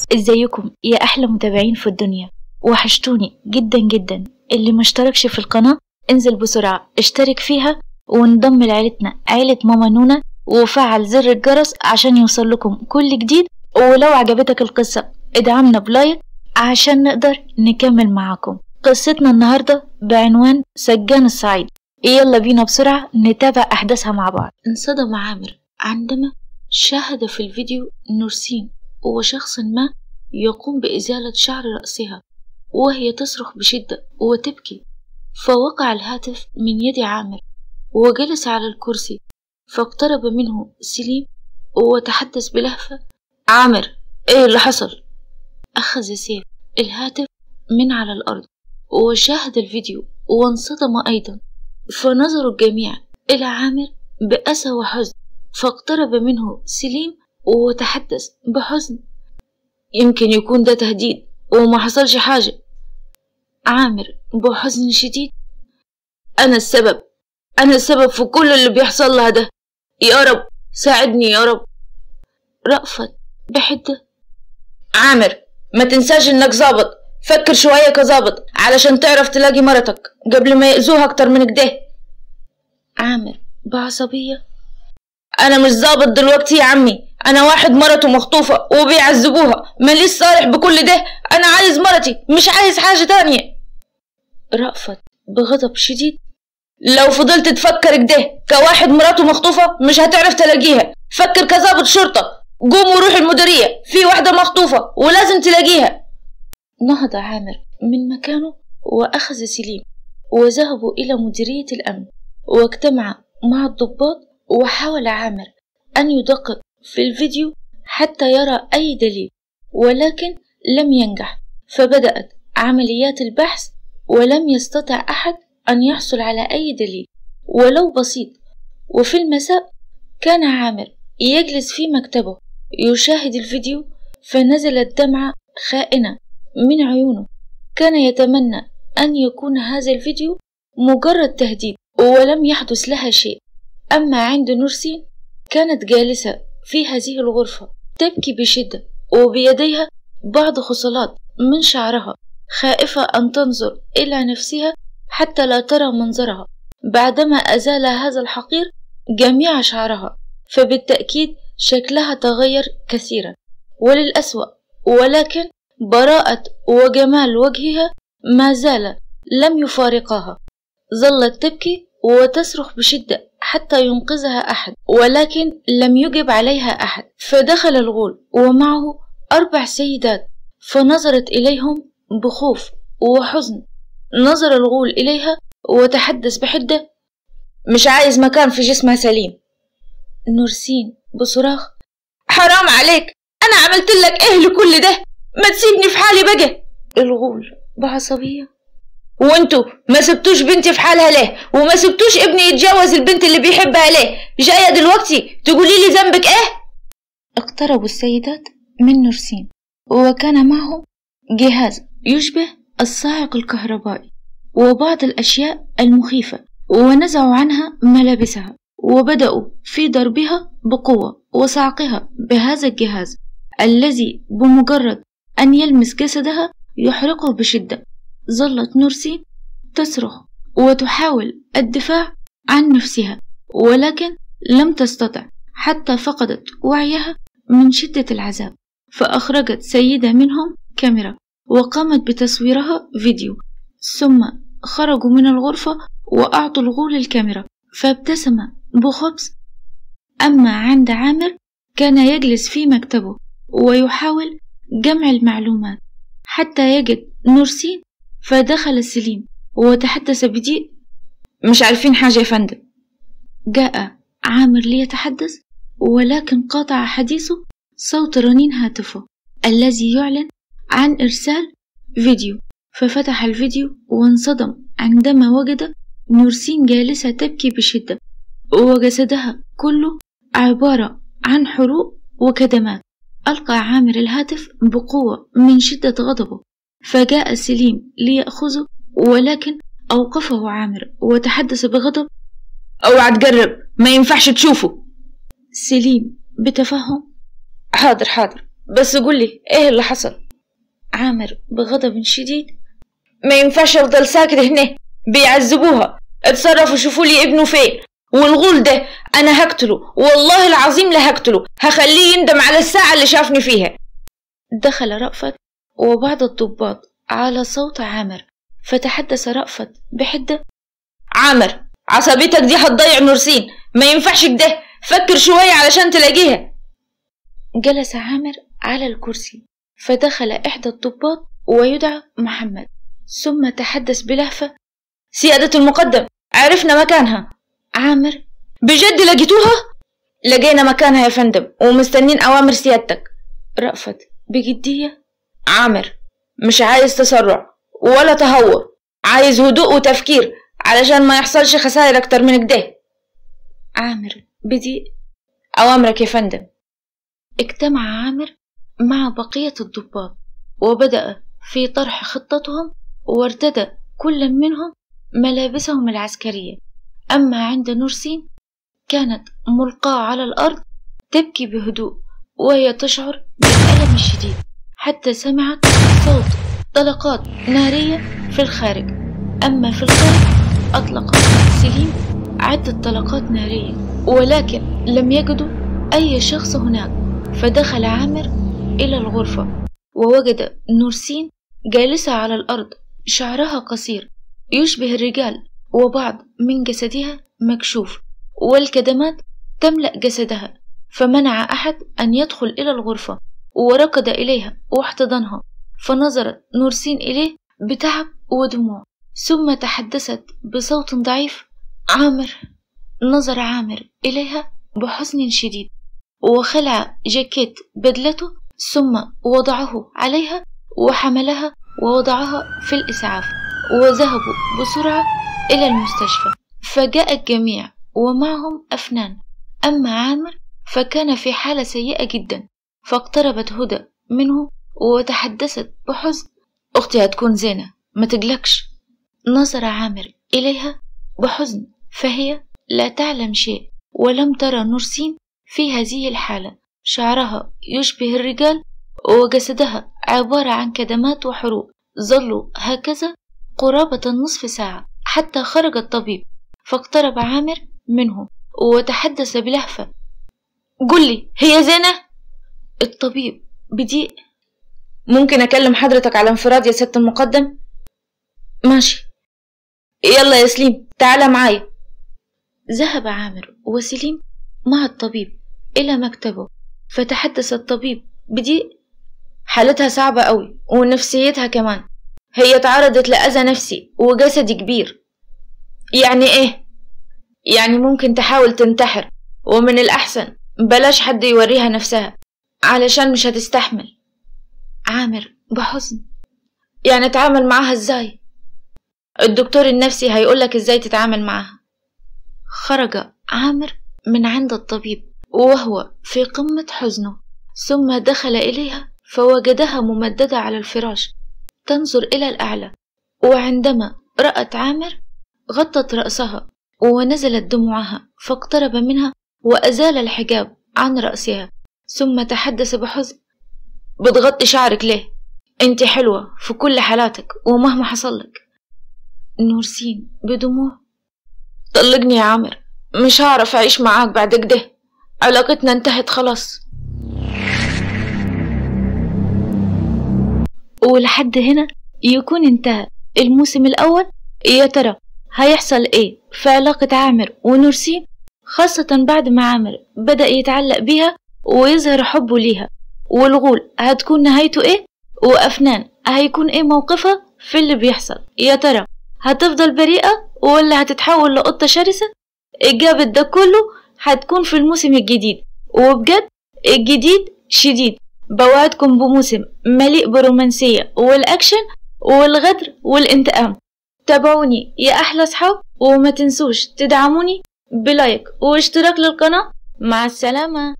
ازيكم يا احلى متابعين في الدنيا وحشتوني جدا جدا اللي ما اشتركش في القناة انزل بسرعة اشترك فيها وانضم لعيلتنا عيلة ماما نونا وفعل زر الجرس عشان يوصل لكم كل جديد ولو عجبتك القصة ادعمنا بلايك عشان نقدر نكمل معاكم قصتنا النهاردة بعنوان سجان الصعيد يلا بينا بسرعة نتابع أحداثها مع بعض انصدم عامر عندما شاهد في الفيديو نورسين وشخص ما يقوم بإزالة شعر رأسها وهي تصرخ بشدة وتبكي فوقع الهاتف من يد عامر وجلس على الكرسي فاقترب منه سليم وتحدث بلهفة عامر ايه اللي حصل أخذ سيف الهاتف من على الأرض وشاهد الفيديو وانصدم أيضا فنظر الجميع إلى عامر بأسى وحزن فاقترب منه سليم وتحدث بحزن يمكن يكون ده تهديد وما حصلش حاجة عامر بحزن شديد أنا السبب أنا السبب في كل اللي بيحصل لها ده يا رب ساعدني يا رب رأفت بحدة عامر ما تنساش انك ظابط فكر شوية كظابط علشان تعرف تلاقي مرتك قبل ما يأذوها اكتر من كده عامر بعصبية انا مش ظابط دلوقتي يا عمي انا واحد مرته مخطوفة وبيعذبوها ماليش صالح بكل ده انا عايز مرتي مش عايز حاجة تانية رأفت بغضب شديد لو فضلت تفكر كده كواحد مراته مخطوفة مش هتعرف تلاقيها فكر كظابط شرطة قوم وروح المديرية في واحدة مخطوفة ولازم تلاقيها نهض عامر من مكانه وأخذ سليم وذهبوا إلى مديرية الأمن واجتمع مع الضباط وحاول عامر أن يدقق في الفيديو حتى يرى أي دليل ولكن لم ينجح فبدأت عمليات البحث ولم يستطع أحد أن يحصل على أي دليل ولو بسيط وفي المساء كان عامر يجلس في مكتبه يشاهد الفيديو فنزلت دمعة خائنة من عيونه كان يتمنى أن يكون هذا الفيديو مجرد تهديد ولم يحدث لها شيء أما عند نورسين كانت جالسة في هذه الغرفة تبكي بشدة وبيديها بعض خصلات من شعرها خائفة أن تنظر إلى نفسها حتى لا ترى منظرها بعدما أزال هذا الحقير جميع شعرها فبالتأكيد شكلها تغير كثيرا وللأسوأ ولكن براءة وجمال وجهها ما زال لم يفارقها ظلت تبكي وتصرخ بشدة حتى ينقذها أحد ولكن لم يجب عليها أحد فدخل الغول ومعه أربع سيدات فنظرت إليهم بخوف وحزن نظر الغول إليها وتحدث بحدة مش عايز مكان في جسمها سليم نورسين بصراخ حرام عليك أنا عملت لك إيه لكل ده ما تسيبني في حالي بقى الغول بعصبية وانتوا ما سبتوش بنتي في حالها ليه وما سبتوش ابني يتجوز البنت اللي بيحبها ليه جاية دلوقتي تقولي لي ذنبك ايه اقتربوا السيدات من نورسين وكان معهم جهاز يشبه الصاعق الكهربائي وبعض الأشياء المخيفة ونزعوا عنها ملابسها وبدأوا في ضربها بقوة وصعقها بهذا الجهاز الذي بمجرد أن يلمس جسدها يحرقه بشدة ظلت نورسي تصرخ وتحاول الدفاع عن نفسها ولكن لم تستطع حتى فقدت وعيها من شدة العذاب فأخرجت سيدة منهم كاميرا وقامت بتصويرها فيديو ثم خرجوا من الغرفة وأعطوا الغول الكاميرا فابتسم بخبز أما عند عامر كان يجلس في مكتبه ويحاول جمع المعلومات حتى يجد نورسين فدخل سليم وتحدث بضيق مش عارفين حاجة يا فندم جاء عامر ليتحدث ولكن قاطع حديثه صوت رنين هاتفه الذي يعلن عن إرسال فيديو ففتح الفيديو وانصدم عندما وجد نورسين جالسة تبكي بشدة وجسدها كله عبارة عن حروق وكدمات ألقى عامر الهاتف بقوة من شدة غضبه فجاء سليم ليأخذه ولكن أوقفه عامر وتحدث بغضب اوعى تجرب ما ينفعش تشوفه سليم بتفهم حاضر حاضر بس قولي ايه اللي حصل عامر بغضب شديد ما ينفعش افضل ساكت هنا بيعذبوها اتصرفوا شوفوا لي ابنه فين والغول ده انا هقتله والله العظيم لا هقتله هخليه يندم على الساعة اللي شافني فيها دخل رأفت وبعض الضباط على صوت عامر فتحدث رأفت بحدة عامر عصبيتك دي هتضيع نورسين ما ينفعش كده فكر شوية علشان تلاقيها جلس عامر على الكرسي فدخل إحدى الضباط ويدعى محمد ثم تحدث بلهفة سيادة المقدم عرفنا مكانها عامر بجد لقيتوها؟ لقينا مكانها يا فندم ومستنين أوامر سيادتك رأفت بجدية عامر مش عايز تسرع ولا تهور عايز هدوء وتفكير علشان ما يحصلش خسائر أكتر من كده عامر بدي أوامرك يا فندم اجتمع عامر مع بقية الضباط وبدأ في طرح خطتهم وارتدى كل منهم ملابسهم العسكرية أما عند نورسين كانت ملقاة على الأرض تبكي بهدوء وهي تشعر بالألم الشديد حتى سمعت صوت طلقات نارية في الخارج أما في الخارج أطلق سليم عدة طلقات نارية ولكن لم يجدوا أي شخص هناك فدخل عامر إلى الغرفة ووجد نورسين جالسة على الأرض شعرها قصير يشبه الرجال وبعض من جسدها مكشوف والكدمات تملأ جسدها فمنع أحد أن يدخل إلى الغرفة وركض إليها واحتضنها فنظرت نورسين إليه بتعب ودموع ثم تحدثت بصوت ضعيف عامر نظر عامر إليها بحزن شديد وخلع جاكيت بدلته ثم وضعه عليها وحملها ووضعها في الإسعاف وذهبوا بسرعة إلى المستشفى فجاء الجميع ومعهم أفنان أما عامر فكان في حالة سيئة جدا فاقتربت هدى منه وتحدثت بحزن أختي هتكون زينة ما تقلقش نظر عامر إليها بحزن فهي لا تعلم شيء ولم ترى نورسين في هذه الحالة شعرها يشبه الرجال وجسدها عبارة عن كدمات وحروق ظلوا هكذا قرابة نصف ساعة حتى خرج الطبيب فاقترب عامر منه وتحدث بلهفة قل لي هي زينة؟ الطبيب بضيق ممكن أكلم حضرتك على انفراد يا ست المقدم؟ ماشي يلا يا سليم تعالى معايا ذهب عامر وسليم مع الطبيب إلى مكتبه فتحدث الطبيب بضيق حالتها صعبة أوي ونفسيتها كمان هي تعرضت لأذى نفسي وجسدي كبير يعني إيه؟ يعني ممكن تحاول تنتحر ومن الأحسن بلاش حد يوريها نفسها علشان مش هتستحمل عامر بحزن يعني اتعامل معاها ازاي الدكتور النفسي هيقولك ازاي تتعامل معاها خرج عامر من عند الطبيب وهو في قمة حزنه ثم دخل إليها فوجدها ممددة على الفراش تنظر إلى الأعلى وعندما رأت عامر غطت رأسها ونزلت دموعها فاقترب منها وأزال الحجاب عن رأسها ثم تحدث بحزن بتغطي شعرك ليه انت حلوة في كل حالاتك ومهما حصلك نورسين بدموع طلقني يا عامر مش هعرف أعيش معاك بعد كده علاقتنا انتهت خلاص ولحد هنا يكون انتهى الموسم الأول يا ترى هيحصل ايه في علاقة عامر ونورسين خاصة بعد ما عامر بدأ يتعلق بيها ويظهر حبه ليها والغول هتكون نهايته ايه وأفنان هيكون ايه موقفها في اللي بيحصل يا ترى هتفضل بريئة ولا هتتحول لقطة شرسة إجابة ده كله هتكون في الموسم الجديد وبجد الجديد شديد بوعدكم بموسم مليء بالرومانسية والأكشن والغدر والانتقام تابعوني يا أحلى صحاب وما تنسوش تدعموني بلايك واشتراك للقناة مع السلامة